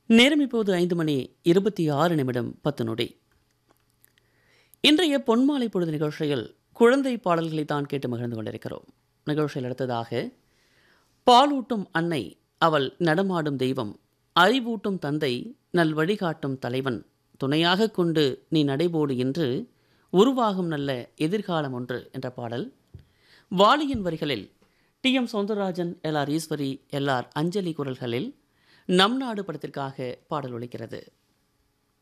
நேரம் இப்போது ஐந்து மணி இருபத்தி ஆறு நிமிடம் பத்து நொடி இன்றைய பொன்மாலை பொழுது நிகழ்ச்சியில் குழந்தை பாடல்களை தான் கேட்டு மகிழ்ந்து கொண்டிருக்கிறோம் நிகழ்ச்சியில் அடுத்ததாக பாலூட்டும் அன்னை அவள் நடமாடும் தெய்வம் அறிவூட்டும் தந்தை நல் வழிகாட்டும் தலைவன் துணையாக கொண்டு நீ நடைபோடு என்று உருவாகும் நல்ல எதிர்காலம் ஒன்று என்ற பாடல் வாலியின் வரிகளில் T M Soundararajan L R Eswari L R Anjali குரல்களில் நம் நாடு படத்திற்காக பாடல் ஒலிக்கிறது